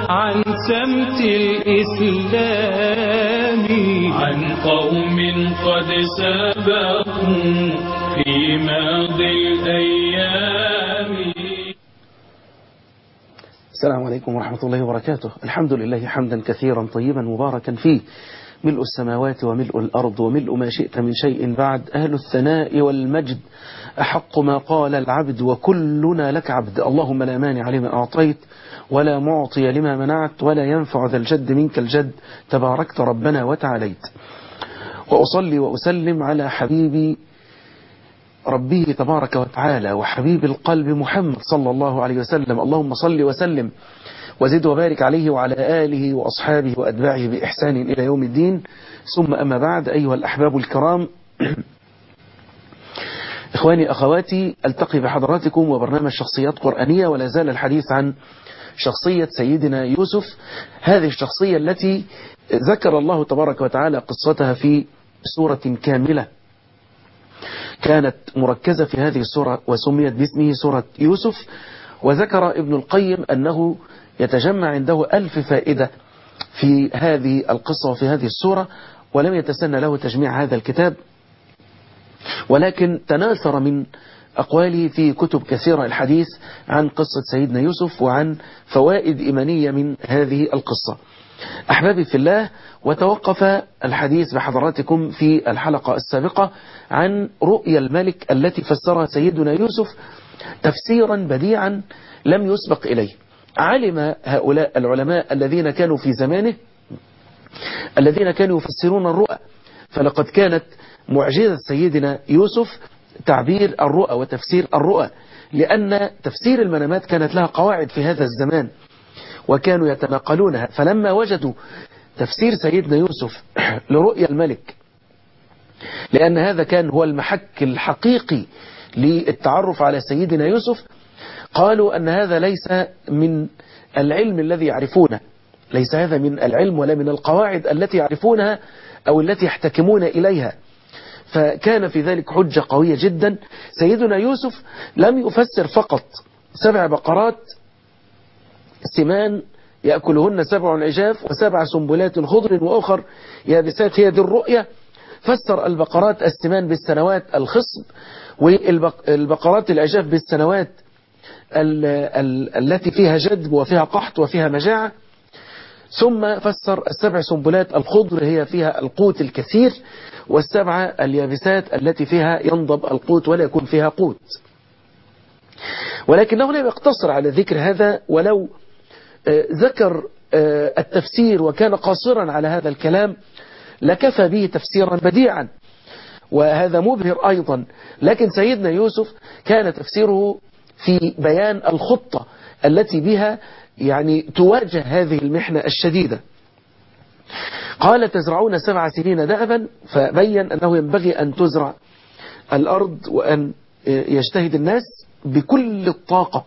عن سمت الإسلام عن قوم قد سبقوا في ماضي الأيام السلام عليكم ورحمة الله وبركاته الحمد لله حمدا كثيرا طيبا مباركا فيه ملء السماوات وملء الأرض وملء ما شئت من شيء بعد أهل الثناء والمجد أحق ما قال العبد وكلنا لك عبد اللهم لا مانع لما أعطيت ولا معطي لما منعت ولا ينفع ذا الجد منك الجد تباركت ربنا وتعاليت وأصلي وأسلم على حبيبي ربه تبارك وتعالى وحبيب القلب محمد صلى الله عليه وسلم اللهم صل وسلم وزد وبارك عليه وعلى آله وأصحابه وأتباعه بإحسان إلى يوم الدين ثم أما بعد أيها الأحباب الكرام إخواني أخواتي ألتقي بحضراتكم وبرنامج شخصيات قرآنية ولا زال الحديث عن شخصية سيدنا يوسف هذه الشخصية التي ذكر الله تبارك وتعالى قصتها في سورة كاملة كانت مركزة في هذه السورة وسميت باسمه سورة يوسف وذكر ابن القيم أنه يتجمع عنده ألف فائدة في هذه القصة وفي هذه السورة ولم يتسنى له تجميع هذا الكتاب ولكن تناثر من أقواله في كتب كثيرة الحديث عن قصة سيدنا يوسف وعن فوائد إيمانية من هذه القصة أحبابي في الله وتوقف الحديث بحضراتكم في الحلقة السابقة عن رؤيا الملك التي فسرها سيدنا يوسف تفسيرا بديعا لم يسبق إليه علم هؤلاء العلماء الذين كانوا في زمانه الذين كانوا يفسرون الرؤى فلقد كانت معجزة سيدنا يوسف تعبير الرؤى وتفسير الرؤى لأن تفسير المنامات كانت لها قواعد في هذا الزمان وكانوا يتناقلونها فلما وجدوا تفسير سيدنا يوسف لرؤيا الملك لأن هذا كان هو المحك الحقيقي للتعرف على سيدنا يوسف قالوا أن هذا ليس من العلم الذي يعرفونه ليس هذا من العلم ولا من القواعد التي يعرفونها أو التي يحتكمون إليها فكان في ذلك حجة قوية جدا سيدنا يوسف لم يفسر فقط سبع بقرات سمان يأكلهن سبع عجاف وسبع سنبلات خضر وأخر يابسات هي دي الرؤية فسر البقرات السمان بالسنوات الخصب والبقرات العجاف بالسنوات ال ال التي فيها جدب وفيها قحط وفيها مجاعة ثم فسر السبع سنبلات الخضر هي فيها القوت الكثير والسبعة اليابسات التي فيها ينضب القوت ولا يكون فيها قوت ولكنه لم يقتصر على ذكر هذا ولو ذكر التفسير وكان قاصرا على هذا الكلام لكفى به تفسيرا بديعا وهذا مبهر أيضا لكن سيدنا يوسف كان تفسيره في بيان الخطة التي بها يعني تواجه هذه المحنة الشديدة قال تزرعون سبع سنين دأبا فبين أنه ينبغي أن تزرع الأرض وأن يجتهد الناس بكل الطاقة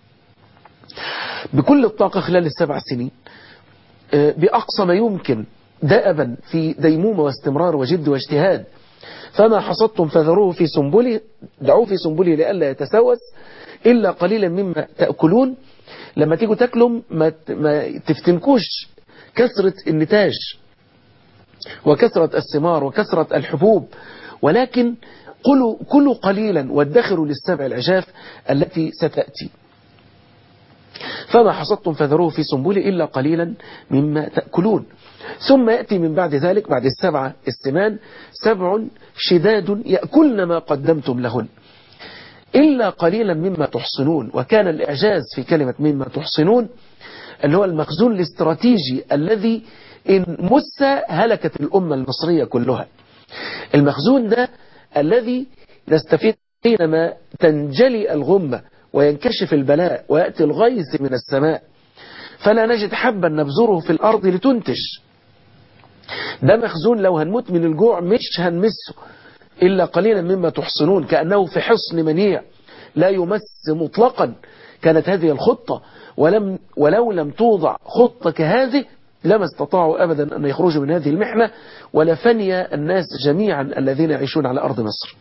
بكل الطاقة خلال السبع سنين بأقصى ما يمكن دأبا في ديمومة واستمرار وجد واجتهاد فما حصدتم فذروه في سنبله دعوه في سنبله لئلا يتسوس إلا قليلا مما تأكلون لما تيجوا تاكلوا ما, ما تفتنكوش كثرة النتاج وكثرة الثمار وكثرة الحبوب ولكن كلوا, كلوا قليلا وادخروا للسبع العجاف التي ستأتي فما حصدتم فذروه في سنبله إلا قليلا مما تأكلون ثم يأتي من بعد ذلك بعد السبعة السمان سبع شداد يأكلن ما قدمتم لهن إلا قليلا مما تحصنون وكان الإعجاز في كلمة مما تحصنون اللي هو المخزون الاستراتيجي الذي إن مس هلكت الأمة المصرية كلها المخزون ده الذي نستفيد حينما تنجلي الغمة وينكشف البلاء ويأتي الغيث من السماء فلا نجد حبا نبذره في الأرض لتنتج ده مخزون لو هنموت من الجوع مش هنمسه إلا قليلا مما تحصنون كأنه في حصن منيع لا يمس مطلقا كانت هذه الخطة ولم ولو لم توضع خطة كهذه لما استطاعوا أبدا أن يخرجوا من هذه المحنة ولفني الناس جميعا الذين يعيشون على أرض مصر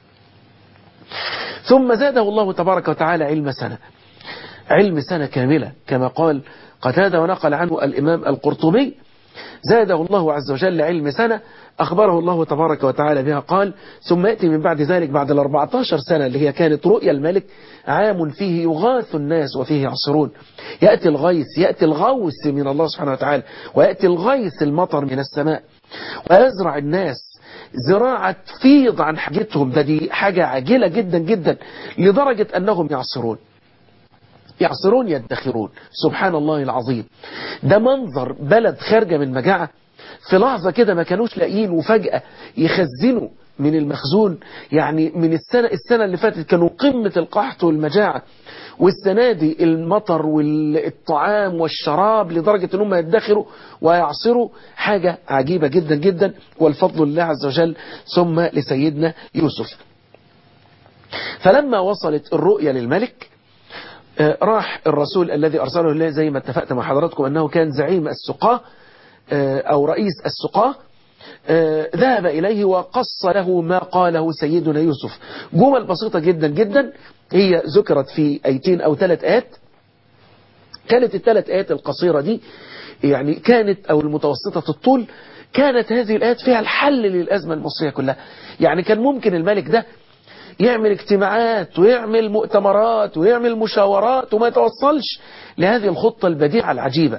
ثم زاده الله تبارك وتعالى علم سنة علم سنة كاملة كما قال قتادة ونقل عنه الإمام القرطبي زاده الله عز وجل علم سنة أخبره الله تبارك وتعالى بها قال ثم يأتي من بعد ذلك بعد الأربعتاشر سنة اللي هي كانت رؤيا الملك عام فيه يغاث الناس وفيه يعصرون يأتي الغيث يأتي الغوث من الله سبحانه وتعالى ويأتي الغيث المطر من السماء ويزرع الناس زراعة فيض عن حاجتهم ده دي حاجة عاجلة جدا جدا لدرجة أنهم يعصرون يعصرون يدخرون سبحان الله العظيم ده منظر بلد خارجة من مجاعة في لحظة كده ما كانوش لاقيين وفجأة يخزنوا من المخزون يعني من السنة السنة اللي فاتت كانوا قمة القحط والمجاعة والسنة دي المطر والطعام والشراب لدرجة انهم يدخروا ويعصروا حاجة عجيبة جدا جدا والفضل لله عز وجل ثم لسيدنا يوسف فلما وصلت الرؤيا للملك راح الرسول الذي أرسله الله زي ما اتفقت مع حضراتكم أنه كان زعيم السقاه أو رئيس السقاه ذهب إليه وقص له ما قاله سيدنا يوسف جمل بسيطة جدا جدا هي ذكرت في أيتين أو ثلاث آيات كانت الثلاث آيات القصيرة دي يعني كانت أو المتوسطة الطول كانت هذه الآيات فيها الحل للأزمة المصرية كلها يعني كان ممكن الملك ده يعمل اجتماعات ويعمل مؤتمرات ويعمل مشاورات وما يتوصلش لهذه الخطة البديعة العجيبة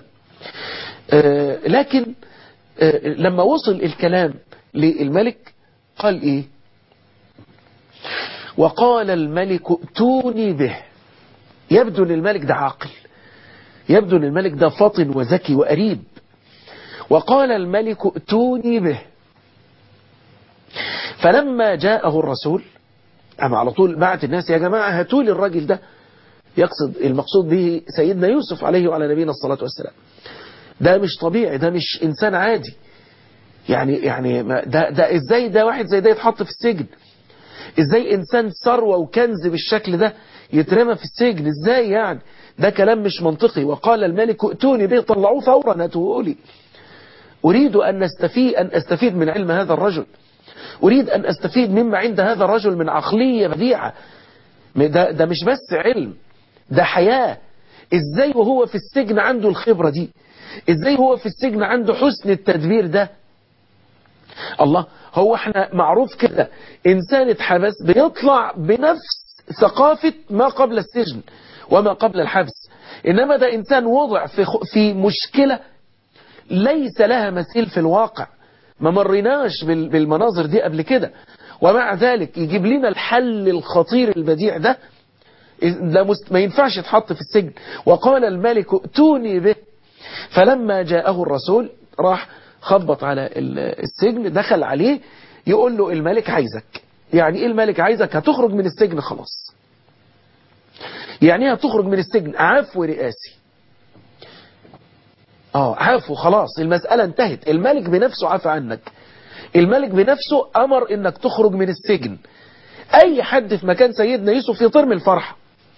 لكن لما وصل الكلام للملك قال ايه وقال الملك ائتوني به يبدو ان الملك ده عاقل يبدو ان الملك ده فطن وذكي وقريب وقال الملك ائتوني به فلما جاءه الرسول أما على طول بعت الناس يا جماعة هاتوا لي الراجل ده يقصد المقصود به سيدنا يوسف عليه وعلى نبينا الصلاة والسلام ده مش طبيعي ده مش إنسان عادي يعني يعني ده ده ازاي ده واحد زي ده يتحط في السجن ازاي انسان ثروه وكنز بالشكل ده يترمى في السجن ازاي يعني ده كلام مش منطقي وقال الملك ائتوني به طلعوه فورا هاتوه لي اريد ان نستفيد ان استفيد من علم هذا الرجل اريد ان استفيد مما عند هذا الرجل من عقليه بديعه ده ده مش بس علم ده حياه ازاي وهو في السجن عنده الخبره دي ازاي هو في السجن عنده حسن التدبير ده الله هو احنا معروف كده انسان اتحبس بيطلع بنفس ثقافة ما قبل السجن وما قبل الحبس انما ده انسان وضع في, في مشكلة ليس لها مثيل في الواقع ما مرناش بالمناظر دي قبل كده ومع ذلك يجيب لنا الحل الخطير البديع ده ده ما ينفعش يتحط في السجن وقال الملك ائتوني به فلما جاءه الرسول راح خبط على السجن دخل عليه يقول له الملك عايزك يعني ايه الملك عايزك هتخرج من السجن خلاص يعني ايه هتخرج من السجن عفو رئاسي اه عفو خلاص المسألة انتهت الملك بنفسه عفى عنك الملك بنفسه امر انك تخرج من السجن اي حد في مكان سيدنا يوسف يطير من الفرحة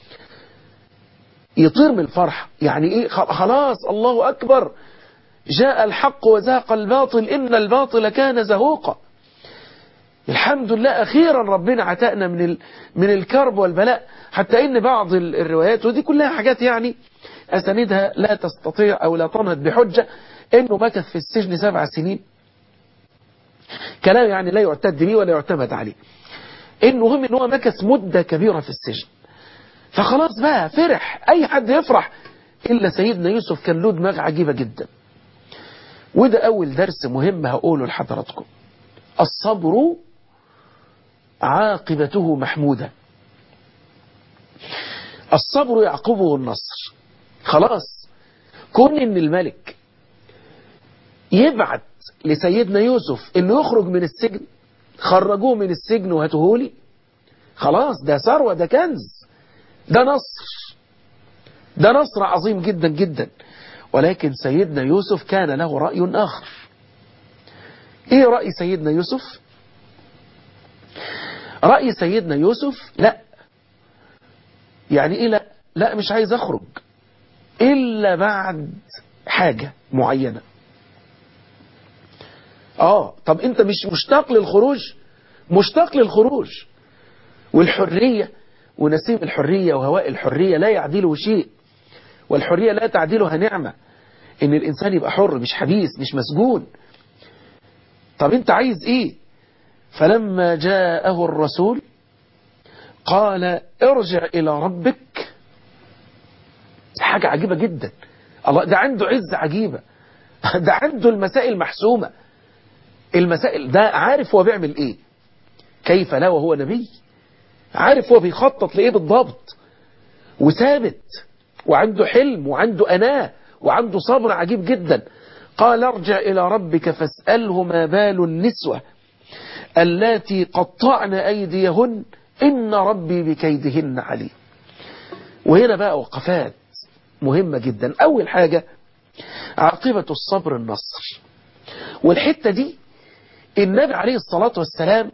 يطير من الفرحة يعني ايه خلاص الله اكبر جاء الحق وزهق الباطل إن الباطل كان زهوقا الحمد لله أخيرا ربنا عتقنا من ال... من الكرب والبلاء حتى إن بعض الروايات ودي كلها حاجات يعني أساندها لا تستطيع أو لا تنهض بحجة إنه مكث في السجن سبع سنين كلام يعني لا يعتد به ولا يعتمد عليه المهم إن هو مكث مدة كبيرة في السجن فخلاص بقى فرح أي حد يفرح إلا سيدنا يوسف كان له دماغ عجيبة جدا وده أول درس مهم هقوله لحضراتكم الصبر عاقبته محمودة الصبر يعقبه النصر خلاص كون ان الملك يبعت لسيدنا يوسف انه يخرج من السجن خرجوه من السجن وهاتوهولي خلاص ده ثروة ده كنز ده نصر ده نصر عظيم جدا جدا ولكن سيدنا يوسف كان له رأي آخر ايه رأي سيدنا يوسف رأي سيدنا يوسف لا يعني ايه لا لا مش عايز اخرج الا بعد حاجة معينة اه طب انت مش مشتاق للخروج مشتاق للخروج والحرية ونسيم الحرية وهواء الحرية لا يعدله شيء والحرية لا تعدلها نعمة ان الانسان يبقى حر مش حبيس مش مسجون طب انت عايز ايه فلما جاءه الرسول قال ارجع الى ربك حاجة عجيبة جدا الله ده عنده عز عجيبة ده عنده المسائل محسومة المسائل ده عارف هو بيعمل ايه كيف لا وهو نبي عارف هو بيخطط لايه بالضبط وثابت وعنده حلم وعنده أناه وعنده صبر عجيب جدا قال ارجع إلى ربك فاسأله ما بال النسوة اللاتي قطعن أيديهن إن ربي بكيدهن عليم وهنا بقى وقفات مهمة جدا أول حاجة عاقبة الصبر النصر والحتة دي النبي عليه الصلاة والسلام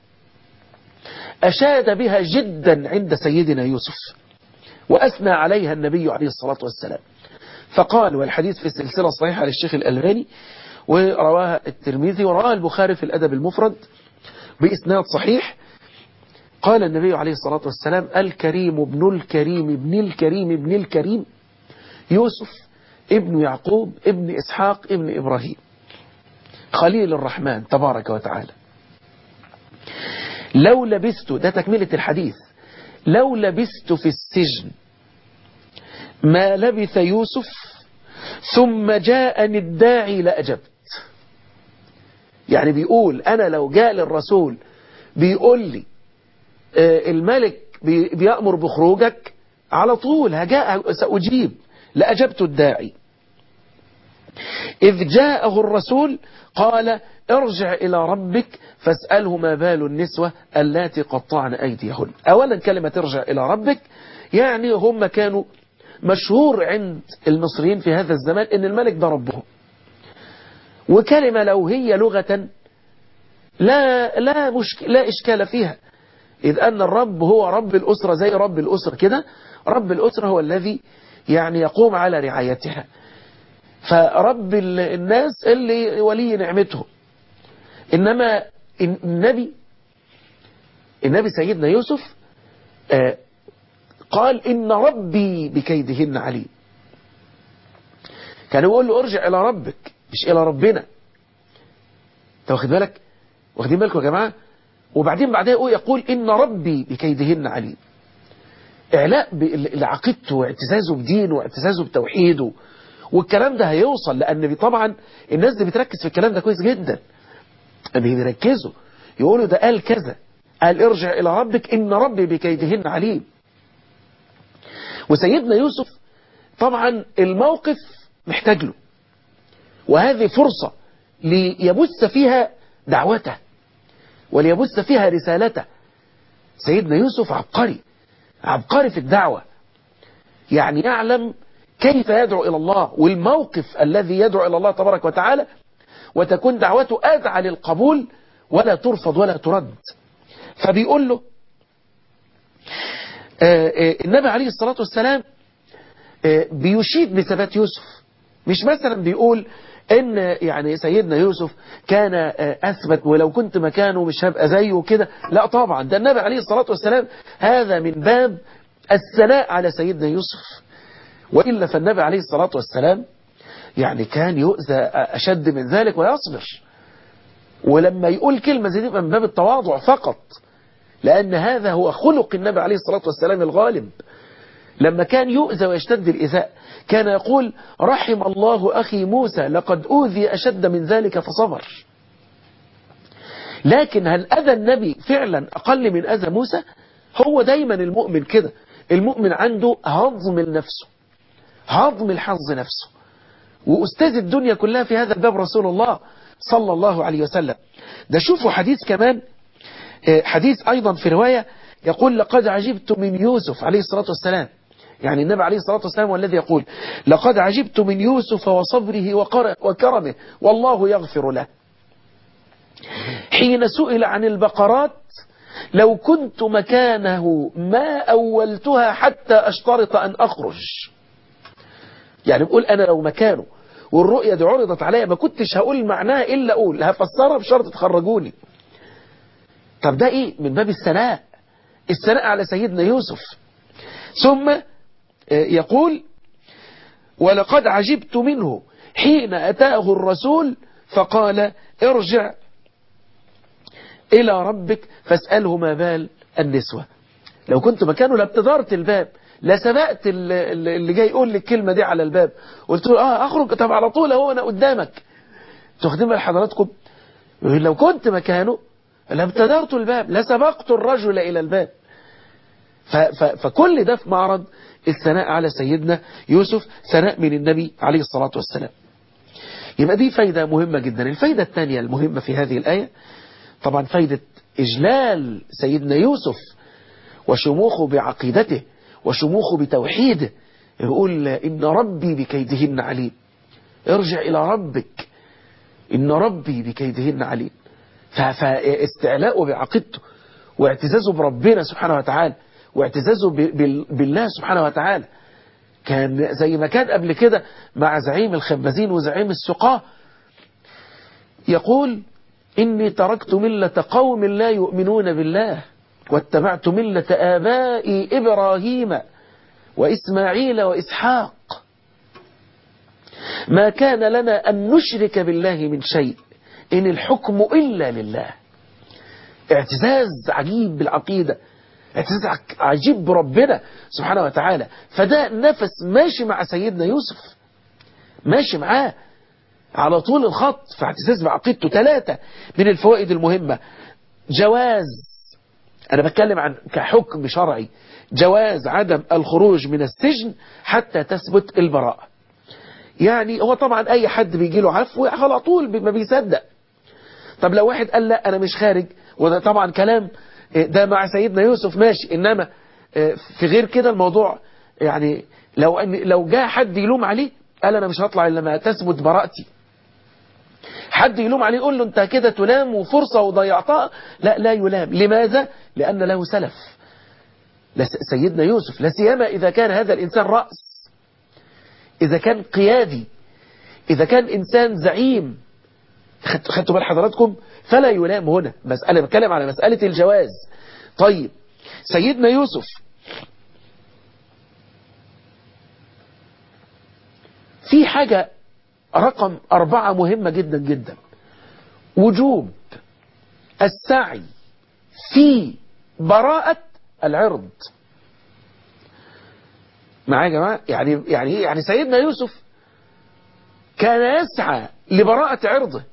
أشاد بها جدا عند سيدنا يوسف وأثنى عليها النبي عليه الصلاة والسلام فقال والحديث في السلسلة الصحيحة للشيخ الألباني ورواها الترمذي ورواها البخاري في الأدب المفرد بإسناد صحيح قال النبي عليه الصلاة والسلام الكريم ابن الكريم ابن الكريم ابن الكريم يوسف ابن يعقوب ابن إسحاق ابن إبراهيم خليل الرحمن تبارك وتعالى لو لبثت ده تكملة الحديث لو لبثت في السجن ما لبث يوسف ثم جاءني الداعي لأجبت يعني بيقول أنا لو جاء للرسول بيقول لي الملك بيأمر بخروجك على طول هجاء سأجيب لأجبت الداعي إذ جاءه الرسول قال ارجع إلى ربك فاسأله ما بال النسوة اللاتي قطعن أيديهن أولا كلمة ارجع إلى ربك يعني هم كانوا مشهور عند المصريين في هذا الزمان ان الملك ده ربهم وكلمة لو هي لغة لا لا مشك... لا إشكال فيها إذ أن الرب هو رب الأسرة زي رب الأسرة كده رب الأسرة هو الذي يعني يقوم على رعايتها فرب الناس اللي ولي نعمته إنما النبي النبي سيدنا يوسف قال إن ربي بكيدهن عليم كان يقول له ارجع إلى ربك مش إلى ربنا انت واخد بالك واخدين بالكم يا جماعة وبعدين بعدها يقول, يقول إن ربي بكيدهن عليم إعلاء لعقيدته واعتزازه بدينه واعتزازه بتوحيده والكلام ده هيوصل لأن طبعا الناس دي بتركز في الكلام ده كويس جدا بيركزوا يقولوا ده قال كذا قال ارجع إلى ربك إن ربي بكيدهن عليم وسيدنا يوسف طبعا الموقف محتاج له وهذه فرصة ليبث فيها دعوته وليبث فيها رسالته سيدنا يوسف عبقري عبقري في الدعوة يعني يعلم كيف يدعو إلى الله والموقف الذي يدعو إلى الله تبارك وتعالى وتكون دعوته أدعى للقبول ولا ترفض ولا ترد فبيقول له النبي عليه الصلاة والسلام بيشيد بثبات يوسف مش مثلا بيقول ان يعني سيدنا يوسف كان اثبت ولو كنت مكانه مش هبقى زيه كده لا طبعا ده النبي عليه الصلاة والسلام هذا من باب الثناء على سيدنا يوسف وإلا فالنبي عليه الصلاة والسلام يعني كان يؤذى أشد من ذلك ويصبر ولما يقول كلمة زي دي من باب التواضع فقط لأن هذا هو خلق النبي عليه الصلاة والسلام الغالب لما كان يؤذى ويشتد الإذاء كان يقول رحم الله أخي موسى لقد أوذي أشد من ذلك فصبر لكن هل أذى النبي فعلا أقل من أذى موسى هو دايما المؤمن كده المؤمن عنده هضم لنفسه هضم الحظ نفسه وأستاذ الدنيا كلها في هذا الباب رسول الله صلى الله عليه وسلم ده شوفوا حديث كمان حديث أيضا في رواية يقول لقد عجبت من يوسف عليه الصلاة والسلام يعني النبي عليه الصلاة والسلام هو الذي يقول لقد عجبت من يوسف وصبره وكرمه والله يغفر له حين سئل عن البقرات لو كنت مكانه ما أولتها حتى أشترط أن أخرج يعني بقول أنا لو مكانه والرؤية دي عرضت عليا ما كنتش هقول معناها إلا أقول هفسرها بشرط تخرجوني طب ده إيه من باب الثناء الثناء على سيدنا يوسف ثم يقول ولقد عجبت منه حين أتاه الرسول فقال ارجع إلى ربك فاسأله ما بال النسوة لو كنت مكانه لابتدرت الباب لسبقت اللي جاي يقول لي الكلمة دي على الباب قلت له اه اخرج طب على طول اهو انا قدامك تاخدين بال حضراتكم لو كنت مكانه لابتدرت الباب لسبقت الرجل الى الباب ف ف فكل ده في معرض الثناء على سيدنا يوسف ثناء من النبي عليه الصلاة والسلام يبقى دي فايدة مهمة جدا الفايدة الثانية المهمة في هذه الآية طبعا فايدة إجلال سيدنا يوسف وشموخه بعقيدته وشموخه بتوحيده يقول إن ربي بكيدهن عليم ارجع إلى ربك إن ربي بكيدهن عليم فاستعلاءه بعقيدته واعتزازه بربنا سبحانه وتعالى واعتزازه بالله سبحانه وتعالى كان زي ما كان قبل كده مع زعيم الخبازين وزعيم السقاه يقول إني تركت ملة قوم لا يؤمنون بالله واتبعت ملة آبائي إبراهيم وإسماعيل وإسحاق ما كان لنا أن نشرك بالله من شيء إن الحكم إلا لله اعتزاز عجيب بالعقيدة اعتزاز عجيب بربنا سبحانه وتعالى فده نفس ماشي مع سيدنا يوسف ماشي معاه على طول الخط في اعتزاز بعقيدته ثلاثة من الفوائد المهمة جواز أنا بتكلم عن كحكم شرعي جواز عدم الخروج من السجن حتى تثبت البراءة يعني هو طبعا أي حد بيجي له عفو على طول ما بيصدق طب لو واحد قال لا أنا مش خارج وده طبعا كلام ده مع سيدنا يوسف ماشي إنما في غير كده الموضوع يعني لو أن لو جاء حد يلوم عليه قال أنا مش هطلع إلا ما تثبت براءتي حد يلوم عليه يقول له أنت كده تلام وفرصة وضيعتها لا لا يلام لماذا؟ لأن له سلف سيدنا يوسف لا سيما إذا كان هذا الإنسان رأس إذا كان قيادي إذا كان إنسان زعيم خدتوا بال حضراتكم فلا يلام هنا مسألة بتكلم على مسألة الجواز طيب سيدنا يوسف في حاجة رقم أربعة مهمة جدا جدا وجوب السعي في براءة العرض معايا يا جماعة يعني يعني يعني سيدنا يوسف كان يسعى لبراءة عرضه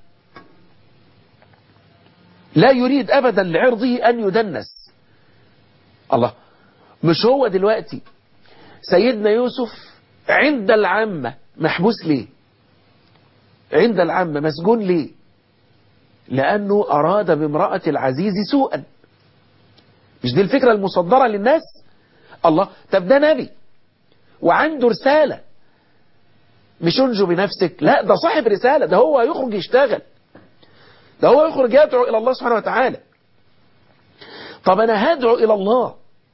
لا يريد أبدا لعرضه أن يدنس الله مش هو دلوقتي سيدنا يوسف عند العامة محبوس ليه عند العامة مسجون ليه لأنه أراد بامرأة العزيز سوءا مش دي الفكرة المصدرة للناس الله طب ده نبي وعنده رسالة مش انجو بنفسك لا ده صاحب رسالة ده هو يخرج يشتغل ده هو يخرج يدعو إلى الله سبحانه وتعالى طب أنا هدعو إلى الله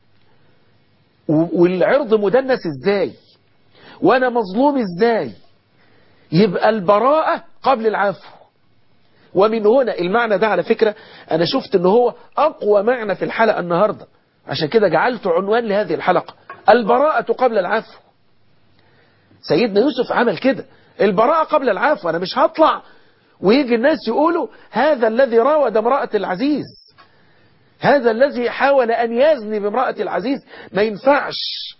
والعرض مدنس إزاي وأنا مظلوم إزاي يبقى البراءة قبل العفو ومن هنا المعنى ده على فكرة أنا شفت أنه هو أقوى معنى في الحلقة النهاردة عشان كده جعلت عنوان لهذه الحلقة البراءة قبل العفو سيدنا يوسف عمل كده البراءة قبل العفو أنا مش هطلع ويجي الناس يقولوا هذا الذي راود امرأة العزيز هذا الذي حاول أن يزني بامرأة العزيز ما ينفعش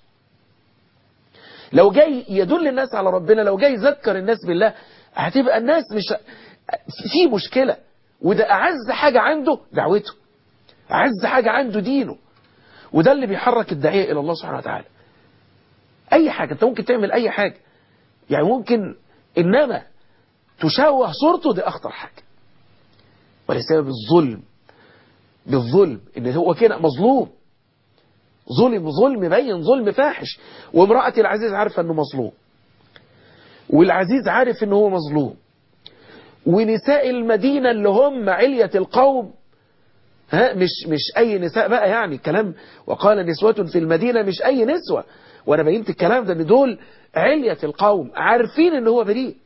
لو جاي يدل الناس على ربنا لو جاي يذكر الناس بالله هتبقى الناس مش في مشكلة وده أعز حاجة عنده دعوته أعز حاجة عنده دينه وده اللي بيحرك الداعية إلى الله سبحانه وتعالى أي حاجة أنت ممكن تعمل أي حاجة يعني ممكن إنما تشوه صورته دي أخطر حاجة ولسبب الظلم بالظلم إن هو كده مظلوم ظلم ظلم بين ظلم فاحش وامرأة العزيز عارفة أنه مظلوم والعزيز عارف أنه هو مظلوم ونساء المدينة اللي هم علية القوم ها مش مش أي نساء بقى يعني الكلام وقال نسوة في المدينة مش أي نسوة وأنا بينت الكلام ده ان دول علية القوم عارفين ان هو بريء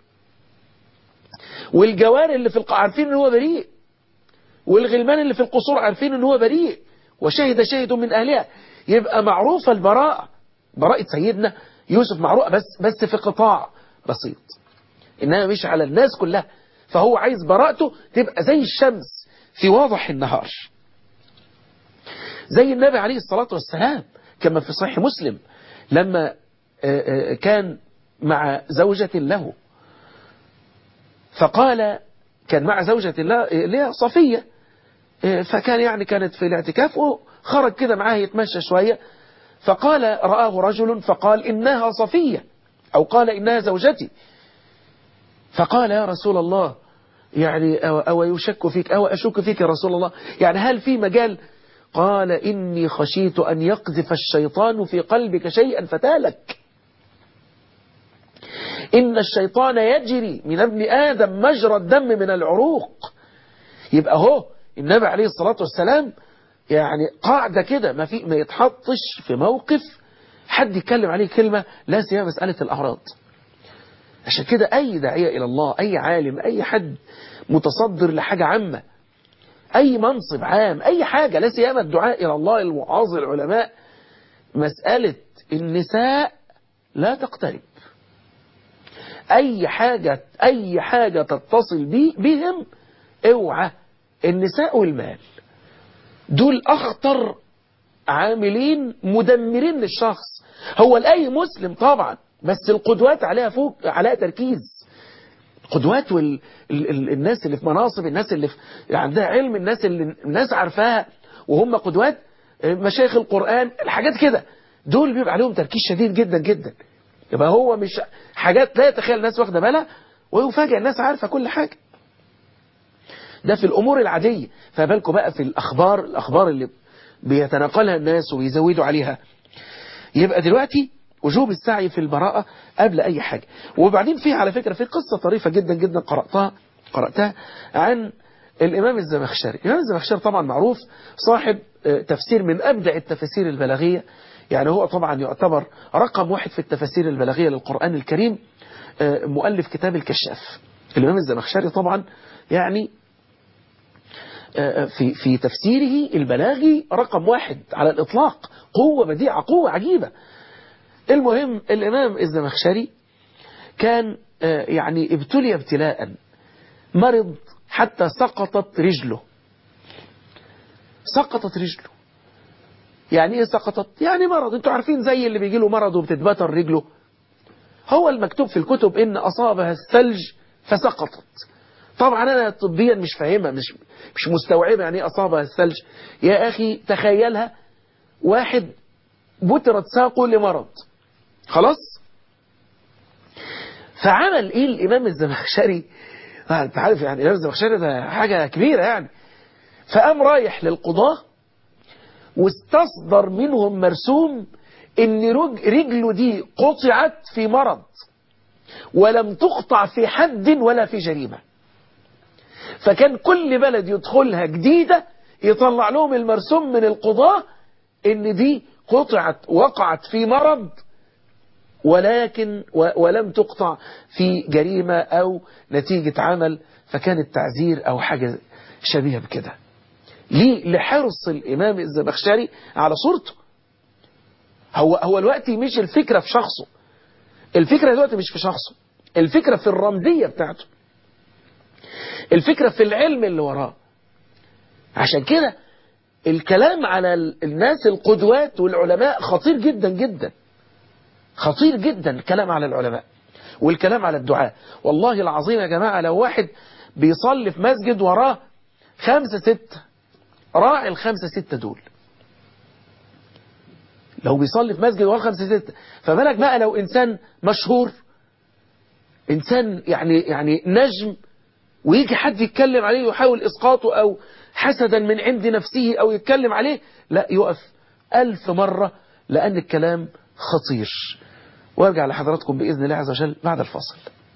والجوار اللي في الق... عارفين ان هو بريء والغلمان اللي في القصور عارفين ان هو بريء وشهد شاهد من أهلها يبقى معروفة البراءة براءة سيدنا يوسف مع رؤى بس بس في قطاع بسيط إنما مش على الناس كلها فهو عايز براءته تبقى زي الشمس في واضح النهار زي النبي عليه الصلاة والسلام كما في صحيح مسلم لما كان مع زوجة له فقال كان مع زوجة له صفية فكان يعني كانت في الاعتكاف وخرج كده معاه يتمشى شوية فقال رآه رجل فقال إنها صفية أو قال إنها زوجتي فقال يا رسول الله يعني أو, أو يشك فيك أو أشك فيك يا رسول الله يعني هل في مجال قال إني خشيت أن يقذف الشيطان في قلبك شيئا فتالك إن الشيطان يجري من ابن آدم مجرى الدم من العروق يبقى هو النبي عليه الصلاة والسلام يعني قاعدة كده ما في ما يتحطش في موقف حد يتكلم عليه كلمة لا سيما مسألة الأعراض عشان كده أي داعية إلى الله أي عالم أي حد متصدر لحاجة عامة أي منصب عام أي حاجة لا سيما الدعاء إلى الله الوعاظ العلماء مسألة النساء لا تقترب أي حاجة أي حاجة تتصل بي بهم اوعى النساء والمال دول أخطر عاملين مدمرين للشخص هو لأي مسلم طبعا بس القدوات عليها فوق عليها تركيز قدوات وال... ال... ال... الناس اللي في مناصب الناس اللي في... عندها علم الناس اللي الناس عارفاها وهم قدوات مشايخ القرآن الحاجات كده دول بيبقى عليهم تركيز شديد جدا جدا يبقى هو مش حاجات لا يتخيل الناس واخده بالها ويفاجئ الناس عارفة كل حاجة ده في الأمور العادية فبالكم بقى في الأخبار الأخبار اللي بيتناقلها الناس ويزودوا عليها يبقى دلوقتي وجوب السعي في البراءة قبل أي حاجة وبعدين في على فكرة في قصة طريفة جدا جدا قرأتها قرأتها عن الإمام الزمخشري الإمام الزمخشري طبعا معروف صاحب تفسير من أبدع التفاسير البلاغية يعني هو طبعا يعتبر رقم واحد في التفاسير البلاغية للقرآن الكريم مؤلف كتاب الكشاف الإمام الزمخشري طبعا يعني في في تفسيره البلاغي رقم واحد على الإطلاق قوة بديعة قوة عجيبة المهم الإمام الزمخشري كان يعني ابتلي ابتلاء مرض حتى سقطت رجله سقطت رجله يعني ايه سقطت يعني مرض انتوا عارفين زي اللي بيجي له مرض وبتتبتر رجله هو المكتوب في الكتب ان اصابها الثلج فسقطت طبعا انا طبيا مش فاهمها مش مش مستوعبه يعني ايه اصابها الثلج يا اخي تخيلها واحد بترت ساقه لمرض خلاص فعمل ايه الامام الزمخشري انت عارف يعني الامام الزمخشري ده حاجه كبيره يعني فقام رايح للقضاه واستصدر منهم مرسوم ان رجله دي قطعت في مرض ولم تقطع في حد ولا في جريمة فكان كل بلد يدخلها جديدة يطلع لهم المرسوم من القضاء ان دي قطعت وقعت في مرض ولكن ولم تقطع في جريمة او نتيجة عمل فكان التعزير او حاجة شبيهة بكده ليه لحرص الإمام الزمخشري على صورته هو هو الوقت مش الفكرة في شخصه الفكرة دلوقتي مش في شخصه الفكرة في الرمزية بتاعته الفكرة في العلم اللي وراه عشان كده الكلام على الناس القدوات والعلماء خطير جدا جدا خطير جدا الكلام على العلماء والكلام على الدعاء والله العظيم يا جماعة لو واحد بيصلي في مسجد وراه خمسة ستة راعي الخمسة ستة دول لو بيصلي في مسجد وراه خمسة ستة فبالك بقى لو إنسان مشهور إنسان يعني يعني نجم ويجي حد يتكلم عليه ويحاول إسقاطه أو حسدا من عند نفسه أو يتكلم عليه لا يقف ألف مرة لأن الكلام خطير وارجع لحضراتكم بإذن الله عز وجل بعد الفصل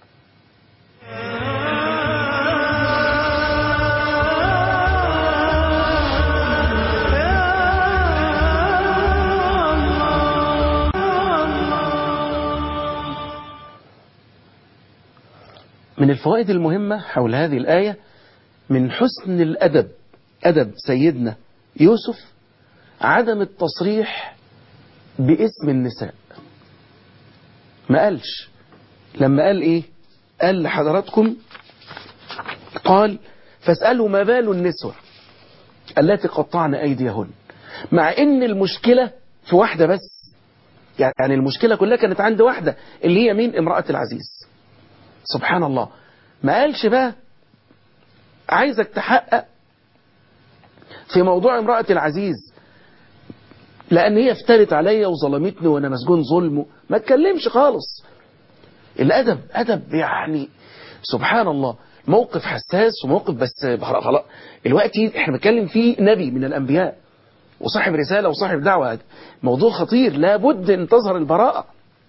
من الفوائد المهمة حول هذه الآية من حسن الأدب أدب سيدنا يوسف عدم التصريح باسم النساء ما قالش لما قال ايه قال لحضراتكم قال فاسألوا ما بال النسوة التي قطعن أيديهن مع ان المشكلة في واحدة بس يعني المشكلة كلها كانت عند واحدة اللي هي مين امرأة العزيز سبحان الله ما قالش بقى عايزك تحقق في موضوع امرأة العزيز لأن هي افترت عليا وظلمتني وأنا مسجون ظلمه ما اتكلمش خالص الأدب أدب يعني سبحان الله موقف حساس وموقف بس خلاص الوقت احنا بنتكلم فيه نبي من الأنبياء وصاحب رسالة وصاحب دعوة موضوع خطير لابد ان تظهر البراءة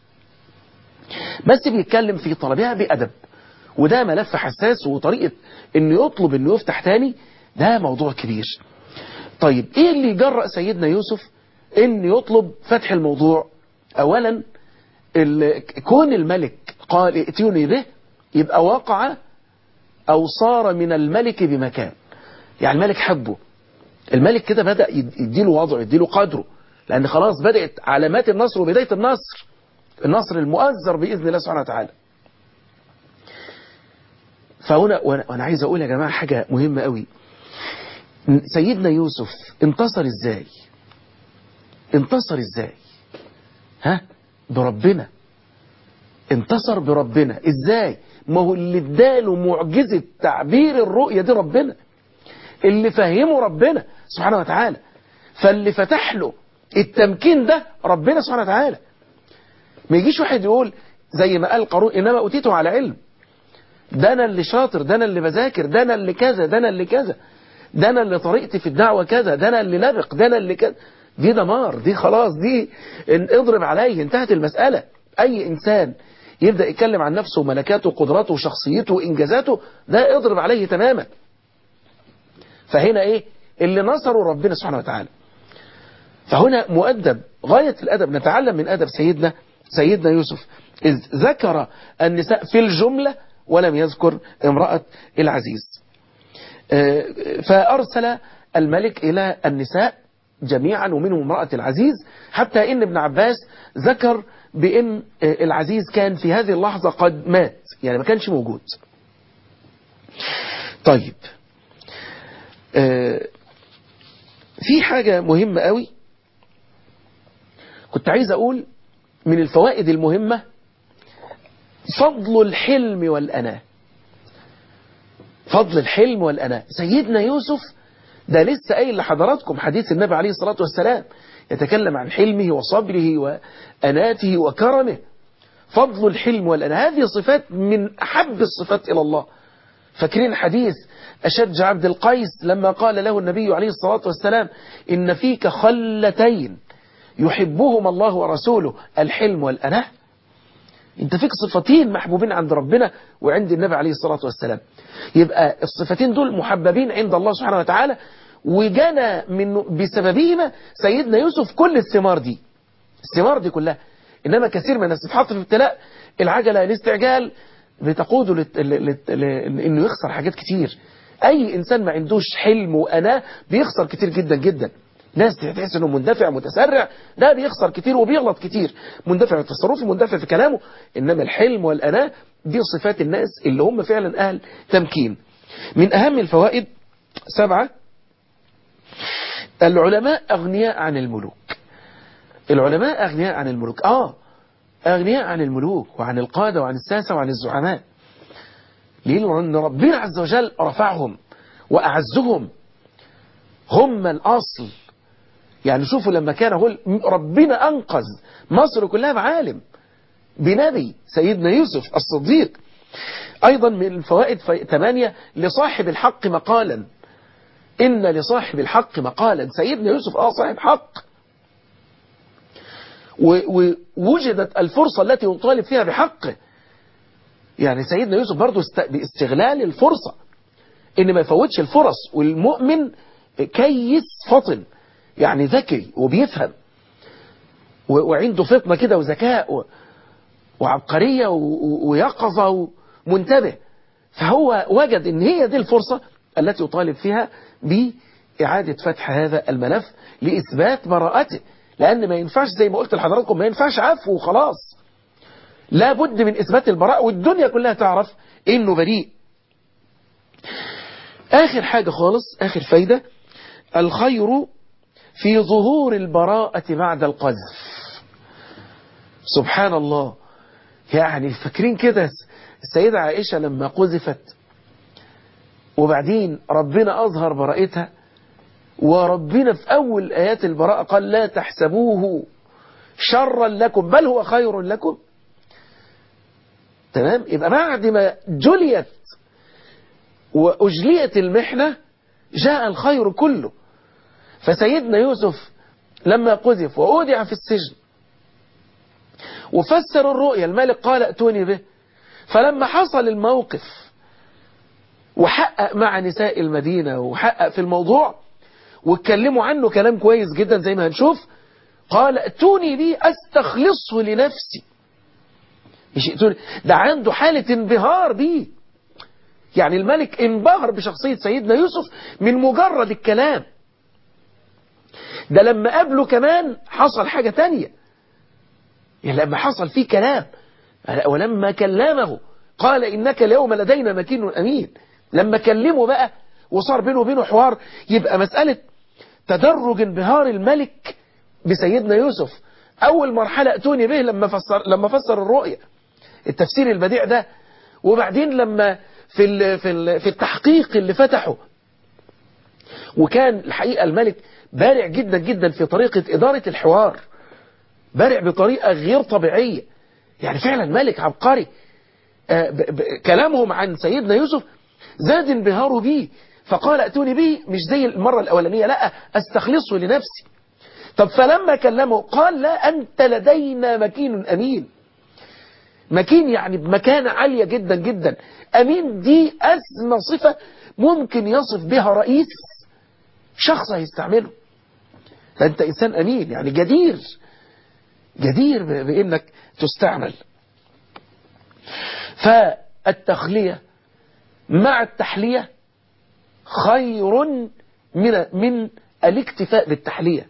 بس بيتكلم في طلبها بأدب وده ملف حساس وطريقة انه يطلب انه يفتح تاني ده موضوع كبير طيب ايه اللي جرأ سيدنا يوسف ان يطلب فتح الموضوع اولا كون الملك قال ائتوني به يبقى وقع او صار من الملك بمكان يعني الملك حبه الملك كده بدأ يديله وضعه يديله قدره لأن خلاص بدأت علامات النصر وبداية النصر النصر المؤزر بإذن الله سبحانه وتعالى فهنا وأنا عايز أقول يا جماعة حاجة مهمة قوي سيدنا يوسف انتصر ازاي انتصر ازاي ها بربنا انتصر بربنا ازاي ما هو اللي اداله معجزة تعبير الرؤية دي ربنا اللي فهمه ربنا سبحانه وتعالى فاللي فتح له التمكين ده ربنا سبحانه وتعالى ما يجيش واحد يقول زي ما قال قارون انما اوتيته على علم ده انا اللي شاطر ده انا اللي بذاكر ده انا اللي كذا ده انا اللي كذا ده انا اللي طريقتي في الدعوة كذا ده انا اللي لبق ده انا اللي كذا دي دمار دي خلاص دي اضرب عليه انتهت المسألة اي انسان يبدأ يتكلم عن نفسه وملكاته وقدراته وشخصيته وانجازاته ده اضرب عليه تماما فهنا ايه اللي نصره ربنا سبحانه وتعالى فهنا مؤدب غاية الأدب نتعلم من أدب سيدنا سيدنا يوسف إذ ذكر النساء في الجملة ولم يذكر امرأة العزيز فأرسل الملك إلى النساء جميعا ومنهم امرأة العزيز حتى إن ابن عباس ذكر بأن العزيز كان في هذه اللحظة قد مات يعني ما كانش موجود طيب في حاجة مهمة قوي كنت عايز أقول من الفوائد المهمة فضل الحلم والأناة فضل الحلم والأناة سيدنا يوسف ده لسه قايل لحضراتكم حديث النبي عليه الصلاة والسلام يتكلم عن حلمه وصبره وأناته وكرمه فضل الحلم والأناة هذه صفات من أحب الصفات إلى الله فاكرين حديث أشج عبد القيس لما قال له النبي عليه الصلاة والسلام إن فيك خلتين يحبهما الله ورسوله الحلم والأناه انت فيك صفتين محبوبين عند ربنا وعند النبي عليه الصلاة والسلام يبقى الصفتين دول محببين عند الله سبحانه وتعالى وجانا من بسببهما سيدنا يوسف كل الثمار دي الثمار دي كلها إنما كثير من الناس تتحط في ابتلاء العجلة الاستعجال بتقوده لت... لت... ل... انه يخسر حاجات كتير اي انسان ما عندوش حلم واناه بيخسر كتير جدا جدا ناس تحس انه مندفع متسرع ده بيخسر كتير وبيغلط كتير مندفع في تصرفه مندفع في كلامه انما الحلم والاناه دي صفات الناس اللي هم فعلا اهل تمكين من اهم الفوائد سبعة العلماء اغنياء عن الملوك العلماء اغنياء عن الملوك اه أغنياء عن الملوك وعن القادة وعن الساسة وعن الزعماء لأن ربنا عز وجل رفعهم وأعزهم هم الأصل يعني شوفوا لما كان هو ربنا أنقذ مصر كلها بعالم بنبي سيدنا يوسف الصديق أيضا من الفوائد ثمانية لصاحب الحق مقالا إن لصاحب الحق مقالا سيدنا يوسف آه صاحب حق ووجدت الفرصة التي يطالب فيها بحقه يعني سيدنا يوسف برضه باستغلال الفرصة ان ما يفوتش الفرص والمؤمن كيس فطن يعني ذكي وبيفهم وعنده فطنة كده وذكاء وعبقرية ويقظة ومنتبه فهو وجد ان هي دي الفرصة التي يطالب فيها بإعادة فتح هذا الملف لإثبات براءته لأن ما ينفعش زي ما قلت لحضراتكم ما ينفعش عفو وخلاص لا بد من إثبات البراء والدنيا كلها تعرف إنه بريء آخر حاجة خالص آخر فايدة الخير في ظهور البراءة بعد القذف سبحان الله يعني فاكرين كده السيدة عائشة لما قذفت وبعدين ربنا أظهر براءتها وربنا في أول آيات البراءة قال لا تحسبوه شرا لكم بل هو خير لكم تمام يبقى بعد ما جليت وأجليت المحنة جاء الخير كله فسيدنا يوسف لما قذف وأودع في السجن وفسر الرؤيا الملك قال ائتوني به فلما حصل الموقف وحقق مع نساء المدينة وحقق في الموضوع واتكلموا عنه كلام كويس جدا زي ما هنشوف قال ائتوني به استخلصه لنفسي مش ائتوني ده عنده حالة انبهار بيه يعني الملك انبهر بشخصية سيدنا يوسف من مجرد الكلام ده لما قابله كمان حصل حاجة تانية يعني لما حصل فيه كلام ولما كلمه قال إنك اليوم لدينا مكين أمين لما كلمه بقى وصار بينه وبينه حوار يبقى مسألة تدرج انبهار الملك بسيدنا يوسف أول مرحلة أتوني به لما فسر, لما فسر الرؤية التفسير البديع ده وبعدين لما في, ال في, ال في التحقيق اللي فتحه وكان الحقيقة الملك بارع جدا جدا في طريقة إدارة الحوار بارع بطريقة غير طبيعية يعني فعلا ملك عبقري آه ب ب كلامهم عن سيدنا يوسف زاد انبهاره به فقال ائتوني به مش زي المرة الأولانية لا استخلصه لنفسي طب فلما كلمه قال لا أنت لدينا مكين أمين مكين يعني بمكانة عالية جدا جدا أمين دي أسمى صفة ممكن يصف بها رئيس شخص هيستعمله فأنت إنسان أمين يعني جدير جدير بأنك تستعمل فالتخلية مع التحلية خير من من الاكتفاء بالتحلية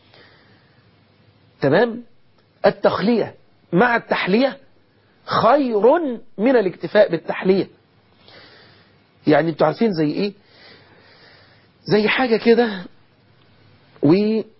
تمام التخلية مع التحلية خير من الاكتفاء بالتحلية يعني انتوا عارفين زي ايه زي حاجة كده و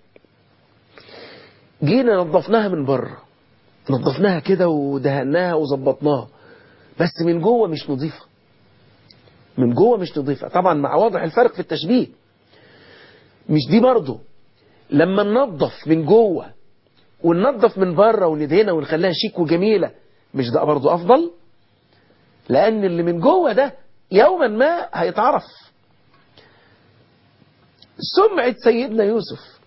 جينا نظفناها من بره نظفناها كده ودهناها وظبطناها بس من جوه مش نظيفة من جوه مش نظيفة طبعا مع واضح الفرق في التشبيه مش دي برضه لما ننظف من جوه وننظف من بره وندهنها ونخليها شيك وجميلة مش ده برضه أفضل لأن اللي من جوه ده يوما ما هيتعرف سمعة سيدنا يوسف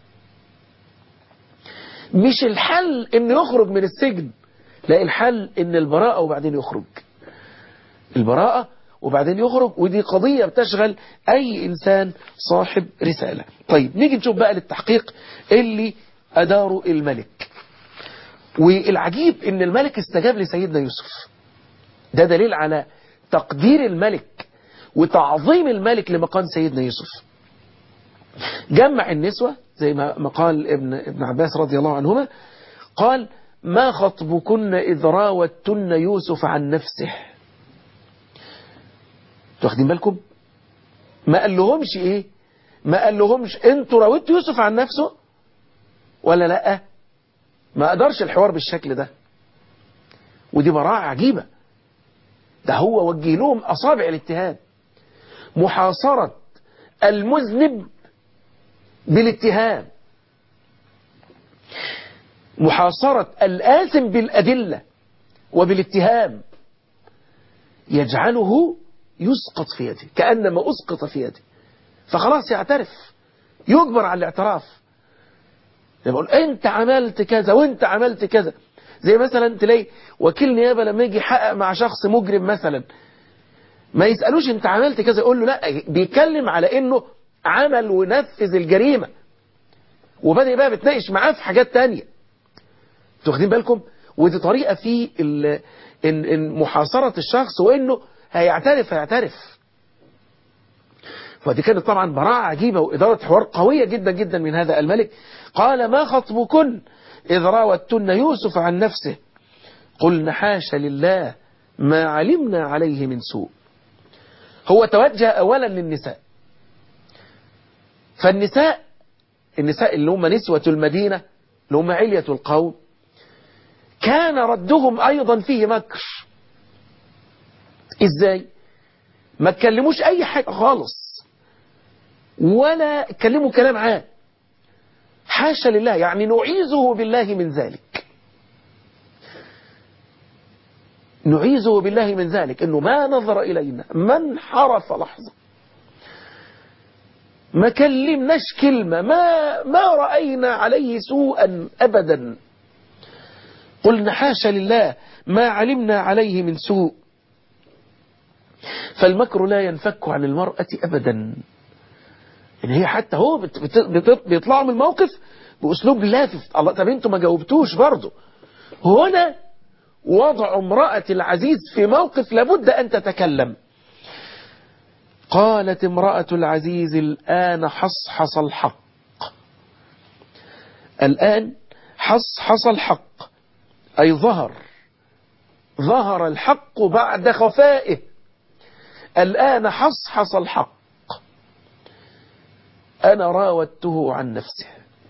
مش الحل انه يخرج من السجن لا الحل ان البراءة وبعدين يخرج البراءة وبعدين يخرج ودي قضية بتشغل اي انسان صاحب رسالة طيب نيجي نشوف بقى للتحقيق اللي اداره الملك والعجيب ان الملك استجاب لسيدنا يوسف ده دليل على تقدير الملك وتعظيم الملك لمقام سيدنا يوسف جمع النسوة زي ما قال ابن, ابن عباس رضي الله عنهما قال ما خطبكن إذ راوتن يوسف عن نفسه واخدين بالكم ما قال لهمش ايه ما قال لهمش انتوا راوتوا يوسف عن نفسه ولا لا ما قدرش الحوار بالشكل ده ودي براعة عجيبة ده هو وجه لهم أصابع الاتهام محاصرة المذنب بالاتهام محاصرة الآثم بالأدلة وبالاتهام يجعله يسقط في يده كأنما أسقط في يده فخلاص يعترف يجبر على الاعتراف يقول انت عملت كذا وانت عملت كذا زي مثلا تلاقي وكيل نيابة لما يجي يحقق مع شخص مجرم مثلا ما يسألوش انت عملت كذا يقول له لا بيتكلم على انه عمل ونفذ الجريمة وبدأ بقى بتناقش معاه في حاجات تانية تاخدين بالكم ودي طريقة في ال... إن... إن محاصرة الشخص وانه هيعترف هيعترف ودي كانت طبعا براعة عجيبة وإدارة حوار قوية جدا جدا من هذا الملك قال ما خطبكن إذ راوتن يوسف عن نفسه قلنا حاش لله ما علمنا عليه من سوء هو توجه أولا للنساء فالنساء النساء اللي هم نسوة المدينة اللي هم علية القوم كان ردهم أيضا فيه مكر إزاي ما تكلموش أي حاجة خالص ولا كلموا كلام عام حاشا لله يعني نعيذه بالله من ذلك نعيذه بالله من ذلك انه ما نظر الينا ما انحرف لحظة ما كلمناش كلمة ما ما رأينا عليه سوءا ابدا قلنا حاشا لله ما علمنا عليه من سوء فالمكر لا ينفك عن المرأة ابدا ان هي حتى هو بت بت بت بيطلعوا من الموقف باسلوب لافف الله طب انتوا ما جاوبتوش برضه هنا وضع امرأة العزيز في موقف لابد أن تتكلم قالت امرأة العزيز الآن حصحص الحق الآن حصحص الحق أي ظهر ظهر الحق بعد خفائه الآن حصحص الحق أنا راودته عن نفسه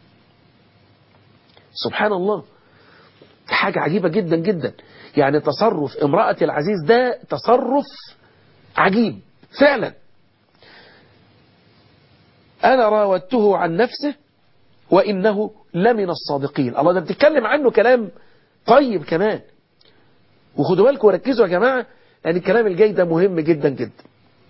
سبحان الله حاجة عجيبة جدا جدا يعني تصرف امرأة العزيز ده تصرف عجيب فعلا أنا راودته عن نفسه وإنه لمن الصادقين الله ده بتتكلم عنه كلام طيب كمان وخدوا بالكم وركزوا يا جماعة لأن الكلام الجاي ده مهم جدا جدا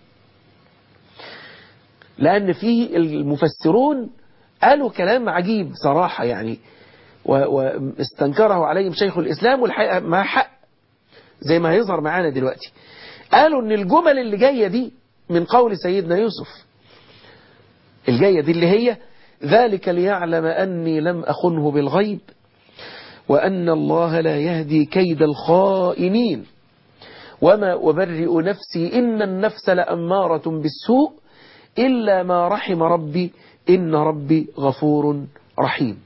لأن في المفسرون قالوا كلام عجيب صراحة يعني واستنكره عليهم شيخ الإسلام والحقيقة مع حق زي ما هيظهر معانا دلوقتي قالوا ان الجمل اللي جاية دي من قول سيدنا يوسف الجاية دي اللي هي ذلك ليعلم أني لم أخنه بالغيب وأن الله لا يهدي كيد الخائنين وما أبرئ نفسي إن النفس لأمارة بالسوء إلا ما رحم ربي إن ربي غفور رحيم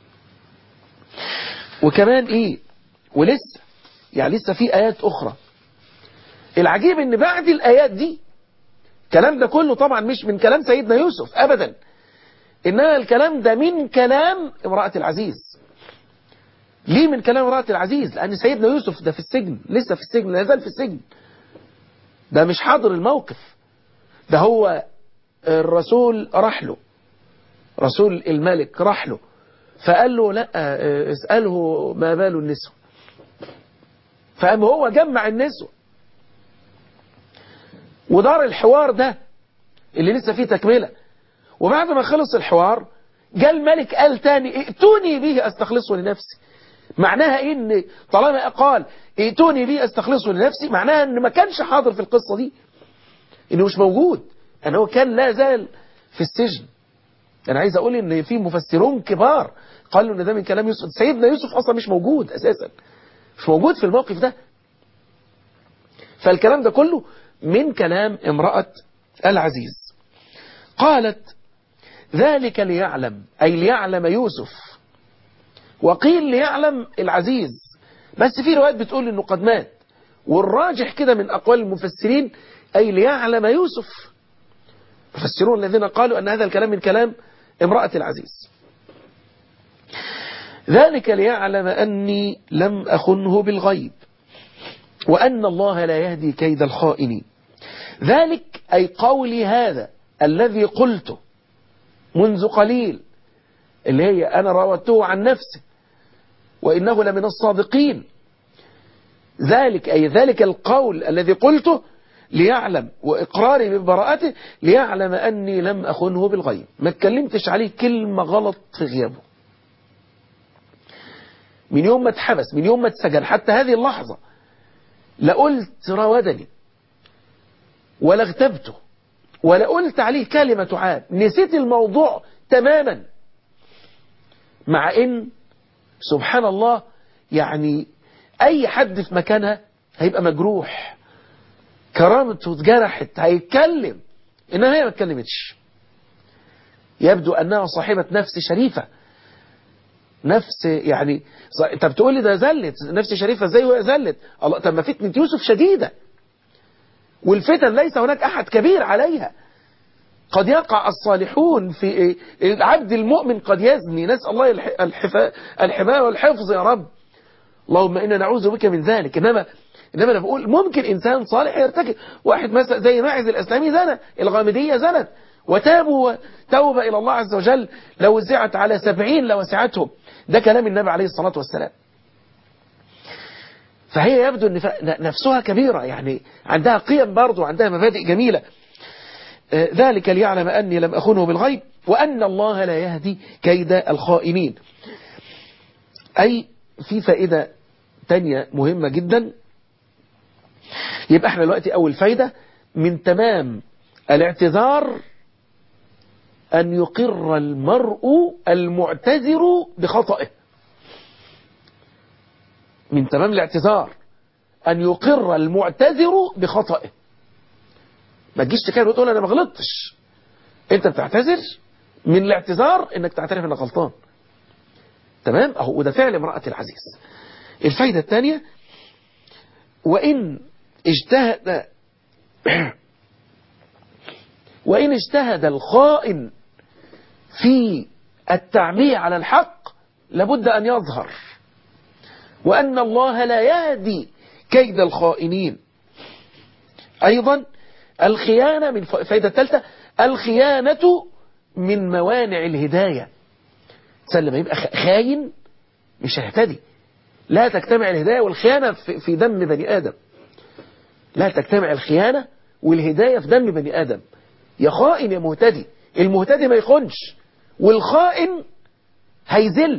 وكمان ايه ولسه يعني لسه في ايات اخرى العجيب ان بعد الايات دي الكلام ده كله طبعا مش من كلام سيدنا يوسف ابدا انما الكلام ده من كلام امرأة العزيز ليه من كلام امرأة العزيز لان سيدنا يوسف ده في السجن لسه في السجن لا يزال في السجن ده مش حاضر الموقف ده هو الرسول راح له رسول الملك راح له فقال له لا اسأله ما بال النسوة فقام هو جمع النسوة ودار الحوار ده اللي لسه فيه تكملة وبعد ما خلص الحوار جاء الملك قال تاني ائتوني به استخلصه لنفسي معناها ايه ان طالما قال ائتوني به استخلصه لنفسي معناها ان ما كانش حاضر في القصة دي انه مش موجود ان هو كان لا زال في السجن انا عايز اقول ان في مفسرون كبار قالوا ان ده من كلام يوسف سيدنا يوسف اصلا مش موجود اساسا مش موجود في الموقف ده فالكلام ده كله من كلام امرأة العزيز قالت ذلك ليعلم أي ليعلم يوسف وقيل ليعلم العزيز بس في روايات بتقول انه قد مات والراجح كده من اقوال المفسرين اي ليعلم يوسف المفسرون الذين قالوا ان هذا الكلام من كلام امرأة العزيز ذلك ليعلم أني لم أخنه بالغيب وأن الله لا يهدي كيد الخائنين ذلك أي قولي هذا الذي قلته منذ قليل اللي هي أنا راودته عن نفسه وإنه لمن الصادقين ذلك أي ذلك القول الذي قلته ليعلم وإقراري ببراءته ليعلم أني لم أخنه بالغيب ما اتكلمتش عليه كلمة غلط في غيابه من يوم ما اتحبس من يوم ما اتسجن حتى هذه اللحظة لا قلت راودني ولا اغتبته ولا قلت عليه كلمة عاب نسيت الموضوع تماما مع ان سبحان الله يعني اي حد في مكانها هيبقى مجروح كرامته اتجرحت هيتكلم انها هي ما اتكلمتش يبدو انها صاحبة نفس شريفة نفس يعني انت بتقول لي ده زلت نفس شريفة ازاي وهي زلت الله طب ما فتنة يوسف شديدة والفتن ليس هناك أحد كبير عليها قد يقع الصالحون في العبد المؤمن قد يزني نسأل الله الحفا الحماية والحفظ يا رب اللهم إنا نعوذ بك من ذلك إنما إنما أنا بقول ممكن إنسان صالح يرتكب واحد مثلا زي ماعز الأسلامي زنى الغامدية زنت وتابوا توبة إلى الله عز وجل لو وزعت على سبعين لوسعتهم ده كلام النبي عليه الصلاة والسلام فهي يبدو أن نفسها كبيرة يعني عندها قيم برضو عندها مبادئ جميلة ذلك ليعلم أني لم أخنه بالغيب وأن الله لا يهدي كيد الخائنين أي في فائدة تانية مهمة جدا يبقى احنا دلوقتي أول فايدة من تمام الاعتذار أن يقر المرء المعتذر بخطئه من تمام الاعتذار أن يقر المعتذر بخطئه ما تجيش تكلم وتقول أنا ما غلطتش أنت بتعتذر من الاعتذار أنك تعترف أنك غلطان تمام أهو وده فعل امرأة العزيز الفايدة الثانية وإن اجتهد وإن اجتهد الخائن في التعمية على الحق لابد أن يظهر وأن الله لا يهدي كيد الخائنين أيضا الخيانة من فائدة الثالثة الخيانة من موانع الهداية لما يبقى خاين مش هيهتدي لا تجتمع الهداية والخيانة في دم بني آدم لا تجتمع الخيانة والهداية في دم بني آدم يا خائن يا مهتدي المهتدي ما يخونش والخائن هيذل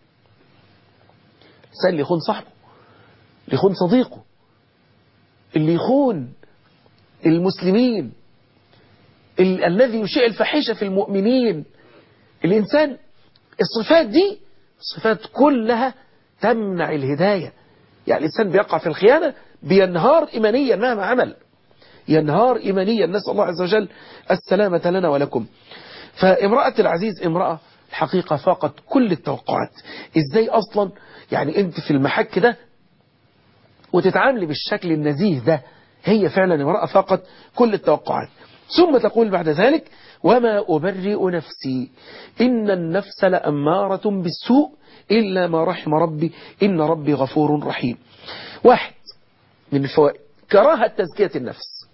الإنسان اللي يخون صاحبه اللي يخون صديقه اللي يخون المسلمين ال الذي يشيع الفحيشة في المؤمنين الإنسان الصفات دي الصفات كلها تمنع الهداية يعني الإنسان بيقع في الخيانة بينهار إيمانيا مهما عمل ينهار إيمانيا نسأل الله عز وجل السلامة لنا ولكم فامرأة العزيز امرأة الحقيقة فاقت كل التوقعات ازاي اصلا يعني انت في المحك ده وتتعاملي بالشكل النزيه ده هي فعلا امرأة فاقت كل التوقعات ثم تقول بعد ذلك وما أبرئ نفسي إن النفس لأمارة بالسوء إلا ما رحم ربي إن ربي غفور رحيم واحد من الفوائد كراهة تزكية النفس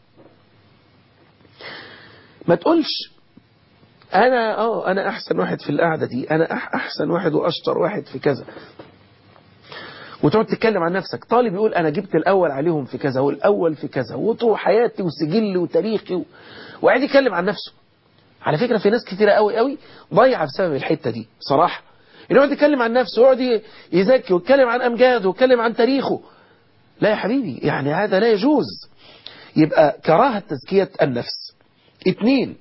ما تقولش انا اه انا احسن واحد في القعده دي انا احسن واحد واشطر واحد في كذا وتقعد تتكلم عن نفسك طالب يقول انا جبت الاول عليهم في كذا والاول في كذا وطول حياتي وسجلي وتاريخي و... وقاعد يتكلم عن نفسه على فكره في ناس كتيره قوي قوي ضايعه بسبب الحته دي صراحه انه يقعد يتكلم عن نفسه ويقعد يزكي ويتكلم عن امجاده ويتكلم عن تاريخه لا يا حبيبي يعني هذا لا يجوز يبقى كراهه تزكيه النفس اثنين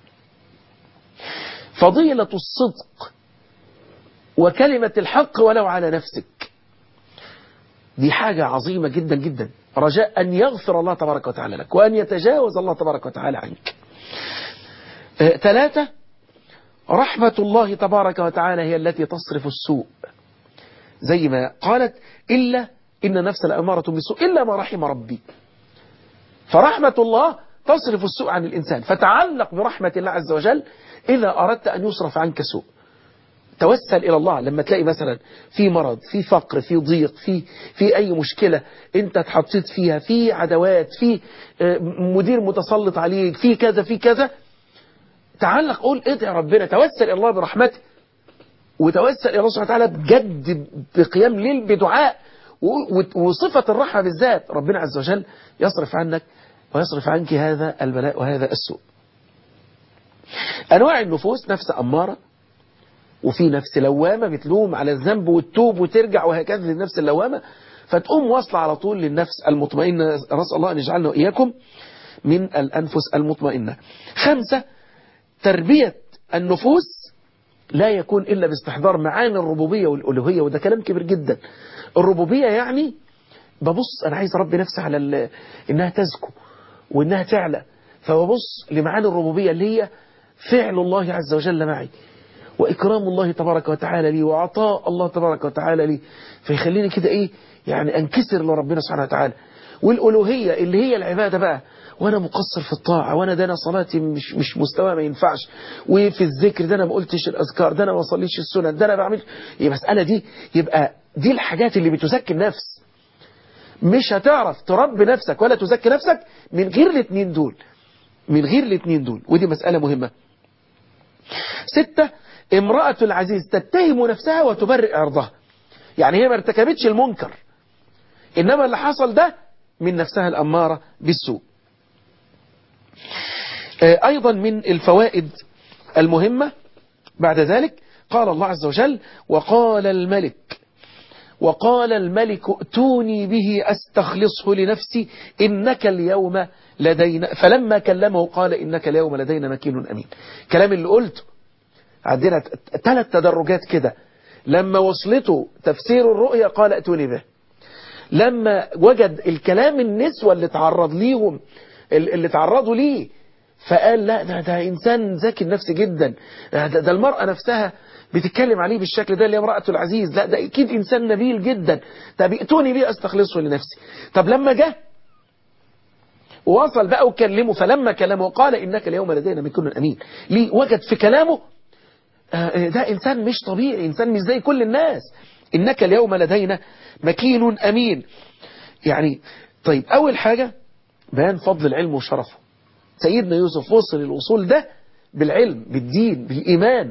فضيلة الصدق وكلمة الحق ولو على نفسك دي حاجة عظيمة جدا جدا رجاء أن يغفر الله تبارك وتعالى لك وأن يتجاوز الله تبارك وتعالى عنك آه ثلاثة رحمة الله تبارك وتعالى هي التي تصرف السوء زي ما قالت إلا إن نفس الأمارة بالسوء إلا ما رحم ربي فرحمة الله تصرف السوء عن الإنسان فتعلق برحمة الله عز وجل إذا أردت أن يصرف عنك سوء توسل إلى الله لما تلاقي مثلا في مرض في فقر في ضيق في في أي مشكلة أنت اتحطيت فيها في عدوات في مدير متسلط عليك في كذا في كذا تعلق قول ادعي ربنا توسل إلى الله برحمته وتوسل إلى الله سبحانه وتعالى بجد بقيام ليل بدعاء وصفة الرحمة بالذات ربنا عز وجل يصرف عنك ويصرف عنك هذا البلاء وهذا السوء أنواع النفوس نفس أمارة وفي نفس لوامة بتلوم على الذنب والتوب وترجع وهكذا للنفس اللوامة فتقوم واصلة على طول للنفس المطمئنة نسأل الله أن يجعلنا وإياكم من الأنفس المطمئنة خمسة تربية النفوس لا يكون إلا باستحضار معاني الربوبية والألوهية وده كلام كبير جدا الربوبية يعني ببص أنا عايز أربي نفسي على إنها تزكو وإنها تعلى فببص لمعاني الربوبية اللي هي فعل الله عز وجل معي وإكرام الله تبارك وتعالى لي وعطاء الله تبارك وتعالى لي فيخليني كده إيه يعني أنكسر لربنا سبحانه وتعالى والألوهية اللي هي العبادة بقى وانا مقصر في الطاعة وانا ده انا صلاتي مش مش مستوى ما ينفعش وفي الذكر ده انا ما قلتش الاذكار ده انا ما بصليش السنن ده انا بعمل هي مسألة دي يبقى دي الحاجات اللي بتزكي النفس مش هتعرف تربي نفسك ولا تزكي نفسك من غير الاثنين دول من غير الاثنين دول ودي مسألة مهمة ستة امرأة العزيز تتهم نفسها وتبرئ عرضها يعني هي ما ارتكبتش المنكر إنما اللي حصل ده من نفسها الأمارة بالسوء أيضا من الفوائد المهمة بعد ذلك قال الله عز وجل وقال الملك وقال الملك ائتوني به أستخلصه لنفسي إنك اليوم لدينا فلما كلمه قال إنك اليوم لدينا مكين أمين كلام اللي قلته عندنا ثلاث تدرجات كده لما وصلته تفسير الرؤيا قال ائتوني به لما وجد الكلام النسوة اللي تعرض ليهم اللي تعرضوا ليه فقال لا ده, ده إنسان ذكي النفس جدا ده, ده المرأة نفسها بتتكلم عليه بالشكل ده اللي هي امرأة العزيز لا ده أكيد إنسان نبيل جدا طب ائتوني بيه أستخلصه لنفسي طب لما جه ووصل بقى وكلمه فلما كلمه قال إنك اليوم لدينا مكن أمين ليه وجد في كلامه ده إنسان مش طبيعي إنسان مش زي كل الناس إنك اليوم لدينا مكين أمين يعني طيب أول حاجة بيان فضل العلم وشرفه سيدنا يوسف وصل الوصول ده بالعلم بالدين بالإيمان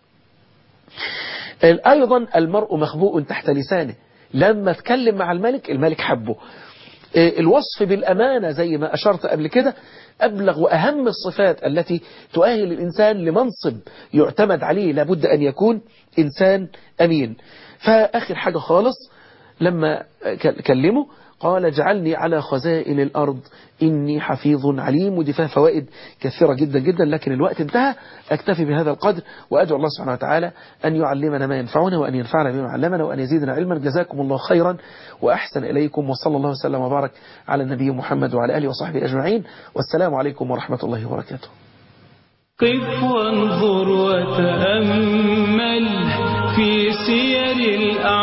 أيضا المرء مخبوء تحت لسانه لما اتكلم مع الملك الملك حبه الوصف بالأمانة زي ما أشرت قبل كده أبلغ وأهم الصفات التي تؤهل الإنسان لمنصب يعتمد عليه لابد أن يكون إنسان أمين فآخر حاجة خالص لما كلمه قال اجعلني على خزائن الأرض إني حفيظ عليم ودي فيها فوائد كثيرة جدا جدا لكن الوقت انتهى أكتفي بهذا القدر وأدعو الله سبحانه وتعالى أن يعلمنا ما ينفعنا وأن ينفعنا بما علمنا وأن يزيدنا علما جزاكم الله خيرا وأحسن إليكم وصلى الله وسلم وبارك على النبي محمد وعلى آله وصحبه أجمعين والسلام عليكم ورحمة الله وبركاته قف وانظر وتأمل في سير الأعمال